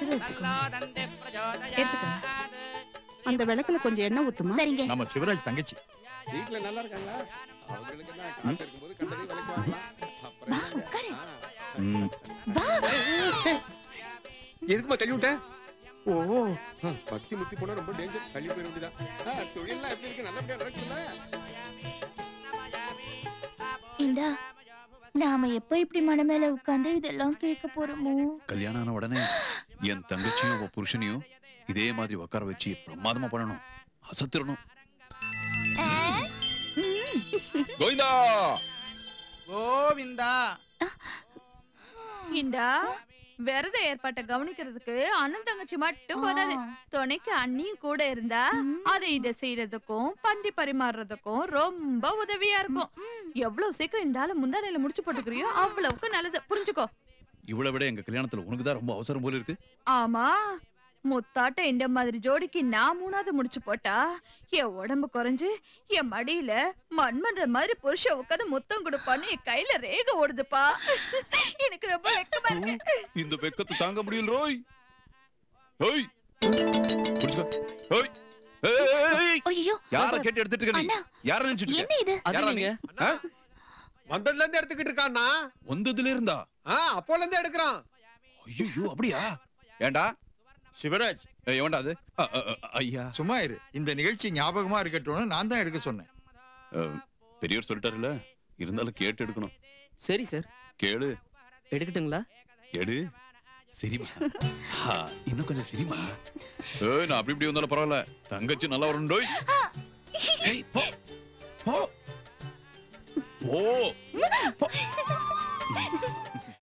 உசுறு எடுத்துக்கோங்க. எடுத்துக்கோங்க. அந்த விளக்குல கொஞ்சம் எண்ணெய் ஊத்துமா சரிங்க நம்ம சிவராஜ் தங்கச்சி வீட்டுல நல்லா இருக்காங்களா அவங்களுக்கு தான் காசு இருக்கும்போது கண்டதையும் விலைக்கு வாங்கலாம் அப்புறம் வா, உட்காரு. ம், வா எதுக்குமா தள்ளி விட்ட ஓ ஆ, பக்தி முத்தி போனா ரொம்ப டேஞ்சர் தள்ளி போயிட வேண்டியதான் ஆ, தொழில்லாம் எப்படி இருக்கு நல்லபடியா நடக்குதுல்ல இந்தா நாம எப்ப இப்படி மன மேல உட்கார்ந்து இதெல்லாம் கேட்க போறோமோ கல்யாணம் ஆன உடனே என் தங்கச்சியும் அவ புருஷனையும் இதே மாதிரி உட்கார வச்சு பிரமாதமா பண்ணணும் அசத்திரணும் கோவிந்தா கோவிந்தா இந்தா விரத ஏற்பாட்டை கவனிக்கிறதுக்கு அண்ணன் தங்கச்சி மட்டும் போதாது துணைக்கு அண்ணியும் கூட இருந்தா அதை இதை செய்யறதுக்கும் பந்தி பரிமாறுறதுக்கும் ரொம்ப உதவியா இருக்கும் எவ்வளவு சீக்கிரம் இந்த ஆளை முந்தானையில முடிச்சு போட்டுக்கிறியோ அவ்வளவுக்கு நல்லது புரிஞ்சுக்கோ இவளை விட எங்க கல்யாணத்துல உனக்கு தான் ரொம்ப அவசரம் போல இருக்கு ஆமா முத்தாட்ட இந்த மாதிரி ஜோடிக்கு நான் மூணாவது முடிச்சு போட்டா என் உடம்பு குறைஞ்சு என் மடியில மண்மன்ற மாதிரி புருஷ உட்காந்து முத்தம் கொடுப்பான்னு என் கையில ரேக ஓடுதுப்பா எனக்கு ரொம்ப வெக்கமா இருக்கு இந்த வெக்கத்தை தாங்க முடியல ரோய் ஓய் புடிச்சுக்கோ ஓய் ஏய் ஐயோ யார கேட்டு எடுத்துட்டு இருக்க நீ அண்ணா யார நினைச்சிட்டு இருக்க? என்ன இது யாரா அது நீ? நீங்க ஆ? வந்ததுல இருந்து எடுத்துக்கிட்டு இருக்கான்னா வந்ததுல இருந்தா ஆ அப்போல இருந்து எடுக்கிறான் ஐயோ அப்படியா ஏண்டா சிவராஜ் ஏய், எவன்டா அது அ, அ, அ, ஐயா சும்மா இரு இந்த நிகழ்ச்சி ஞாபகமா இருக்கட்டும்னு நான் தான் எடுக்க சொன்னேன் அ, பெரியவர் சொல்லிட்டாருல்ல இருந்தாலும் கேட்டு எடுக்கணும் சரி சார் கேளு எடுக்கட்டுங்களா எடு சரிமா ஆ, இன்னும் கொஞ்சம் சரிமா ஏய் நான் அப்படி இப்படி வந்தாலும் பரவாயில்ல தங்கச்சி நல்லா வரணும் டோய் ஏய் போ போ ஓ போ.